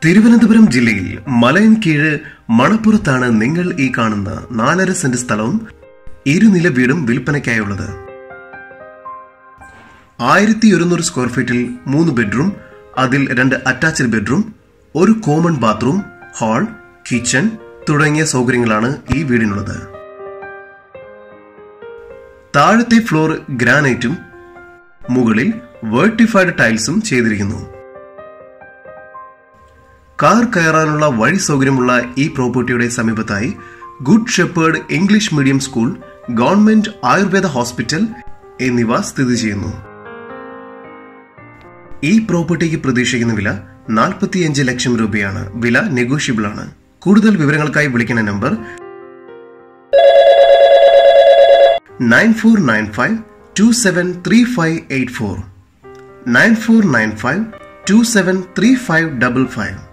തിരുവനന്തപുരം ജില്ലയിൽ മലയൻകീഴ് മണപ്പുറത്താണ് നിങ്ങൾ ഈ കാണുന്ന നാലര സെന്റ് സ്ഥലവും ഇരുനില വീടും വിൽപ്പനയ്ക്കായുള്ളത് ആയിരത്തി ഒരുന്നൂറ് സ്ക്വയർ ഫീറ്റിൽ മൂന്ന് ബെഡ്റൂം അതിൽ രണ്ട് അറ്റാച്ച്ഡ് ബെഡ്റൂം ഒരു കോമൺ ബാത്റൂം ഹാൾ കിച്ചൺ തുടങ്ങിയ സൗകര്യങ്ങളാണ് ഈ വീടിനുള്ളത് താഴത്തെ ഫ്ലോർ ഗ്രാനൈറ്റും മുകളിൽ വേർട്ടിഫൈഡ് ടൈൽസും ചെയ്തിരിക്കുന്നു കാർ കയറാനുള്ള വഴി സൗകര്യമുള്ള ഈ പ്രോപ്പർട്ടിയുടെ സമീപത്തായി Good Shepherd English medium school government Ayurveda hospital എന്നിവ സ്ഥിതി ചെയ്യുന്നു ഈ പ്രോപ്പർട്ടിക്ക് പ്രതീക്ഷിക്കുന്ന വില നാൽപ്പത്തിയഞ്ച് ലക്ഷം രൂപയാണ് വില നെഗോഷ്യബിൾ ആണ് കൂടുതൽ വിവരങ്ങൾക്കായി വിളിക്കുന്ന number nine four nine five two seven three five eight four nine four nine five two seven three five double five